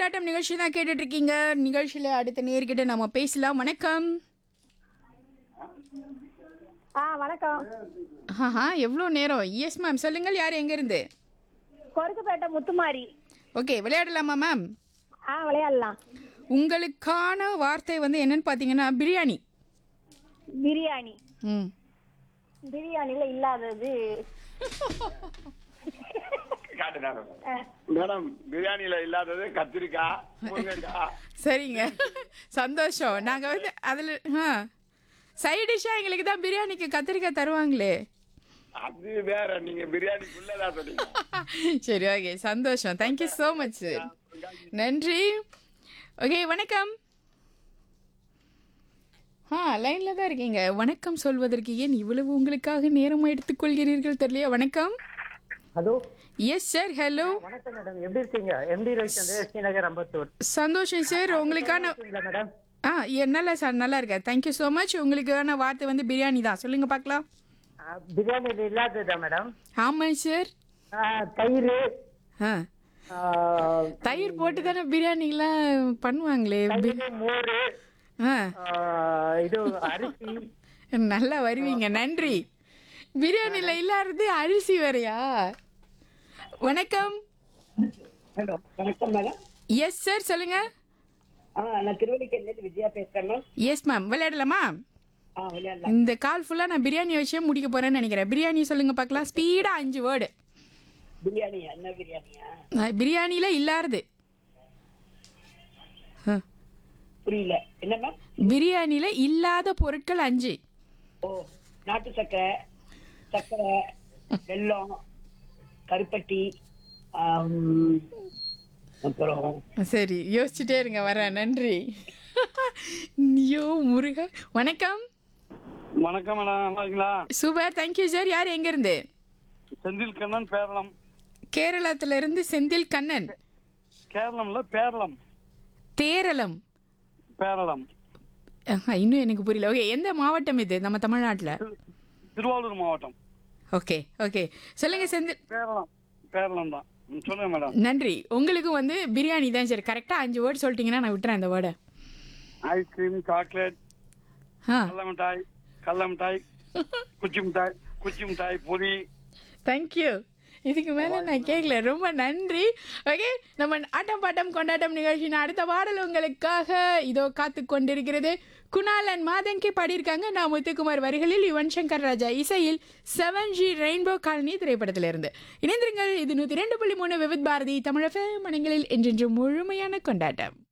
கொண்டாட்டம் நிகழ்ச்சி தான் கேட்டுட்டு இருக்கீங்க நிகழ்ச்சியில அடுத்த நேர்கிட்ட நம்ம பேசலாம் வணக்கம் ஆ வணக்கம் ஆஹா எவ்வளோ நேரம் எஸ் மேம் சொல்லுங்கள் யார் எங்க இருந்து கொருக்குப்பேட்டை முத்துமாரி ஓகே விளையாடலாமா மேம் ஆ விளையாடலாம் உங்களுக்கான வார்த்தை வந்து என்னன்னு பார்த்தீங்கன்னா பிரியாணி பிரியாணி ம் பிரியாணில இல்லாதது மேடம் பிரியாணில இல்லாதது கத்திரிக்காய் முருங்கைக்காய் சரிங்க சந்தோஷம் நாங்கள் வந்து அதில் ஆ சைட் டிஷ்ஷாக எங்களுக்கு தான் பிரியாணிக்கு கத்திரிக்காய் தருவாங்களே அது வேற நீங்க பிரியாணிக்குள்ளதான் சொன்னீங்க சரி ஓகே சந்தோஷம் தேங்க்யூ ஸோ மச் நன்றி ஓகே வணக்கம் ஆ லைனில் தான் இருக்கீங்க வணக்கம் சொல்வதற்கு ஏன் இவ்வளவு உங்களுக்காக நேரம் எடுத்துக்கொள்கிறீர்கள் தெரியலையா வணக்கம் ஹலோ எஸ் சார் ஹலோ வணக்கம் மேடம் எப்படி இருக்கீங்க எம்டி ரவிச்சந்திர ஸ்ரீநகர் அம்பத்தூர் சந்தோஷம் சார் உங்களுக்கான இருக்கீங்களா மேடம் ஆ ஏ- நல்லா சார் நல்லா இருக்கேன் தேங்க்யூ ஸோ மச் உங்களுக்கான வார்த்தை வந்து பிரியாணி தான் சொல்லுங்க பார்க்கலாம் ஆ, பிரியாணியில் இல்லாததா மேடம் ஆமாம் சார் ஆ, தயிர் ஆ ஆ, தயிர் போட்டு தானே பிரியாணிலாம் பண்ணுவாங்களே பி- தயிர் மோர் ஆ ஆ, இது அரிசி நல்லா வருவீங்க நன்றி பிரியாணில இல்லாதது அரிசி வேறையா வணக்கம் ஹலோ வணக்கம் மேடம் எஸ் சார் சொல்லுங்க ஆ நான் திருவள்ளிக்கேணிலேருந்து விஜயா பேசுகிறேன் மேம் எஸ் மேம் விளையாடலாமா ஆ விளையாடலாம் இந்த கால் ஃபுல்லாக நான் பிரியாணி வச்சே முடிக்க போறேன்னு நினைக்கிறேன் பிரியாணி சொல்லுங்க பார்க்கலாம் ஸ்பீடாக அஞ்சு வேர்டு பிரியாணியா என்ன பிரியாணியா பிரியாணியில இல்லாதது ஆ. புரியல என்ன மேம் பிரியாணியில இல்லாத பொருட்கள் அஞ்சு ஓ நாட்டு சக்கரை சக்கரை வெல்லம் கருப்பட்டி ஆம், அப்புறம் சரி யோசிச்சுட்டே இருங்க வரேன் நன்றி ஐயோ முருகா வணக்கம் வணக்கம் மேடம் நல்லா இருக்கீங்களா சூப்பர் தேங்க்யூ சார் யார் எங்க இருந்து செந்தில் கண்ணன் பேரளம் கேரளத்துல இருந்து செந்தில் கண்ணன் கேரளம்ல பேரளம் தேரளம் பேரளம் ஆஹா, இன்னும் எனக்கு புரியல ஓகே எந்த மாவட்டம் இது நம்ம தமிழ்நாட்டுல திருவாரூர் மாவட்டம் ஓகே ஓகே சொல்லுங்க செந்தில் பேரளம் பேரளம் தான் ம், சொல்லுங்க மேடம் நன்றி உங்களுக்கும் வந்து பிரியாணி தான் சரி கரெக்டா அஞ்சு வேர்டு சொல்லிட்டீங்கன்னா நான் விட்டுறேன் அந்த வேர்டை ஐஸ்கிரீம் சாக்லேட் ஆ கடல மிட்டாய் கடல மிட்டாய் குச்சி மிட்டாய் குச்சி மிட்டாய் பொரி தேங்க்யூ இதுக்கு மேலே நான் கேட்கல ரொம்ப நன்றி ஓகே நம்ம ஆட்டம் பாட்டம் கொண்டாட்டம் நிகழ்ச்சியின் அடுத்த பாடல் உங்களுக்காக இதோ காத்து கொண்டிருக்கிறது குணால் அண்ட் மாதங்கி பாடியிருக்காங்க நான் முத்துக்குமார் வரிகளில் யுவன் சங்கர் ராஜா இசையில் செவன் ஜி ரெயின்போ காலனி திரைப்படத்திலிருந்து இணைந்திருங்கள் இது நூற்றி ரெண்டு புள்ளி மூணு விவித் பாரதி தமிழக மனங்களில் என்றென்றும் முழுமையான கொண்டாட்டம்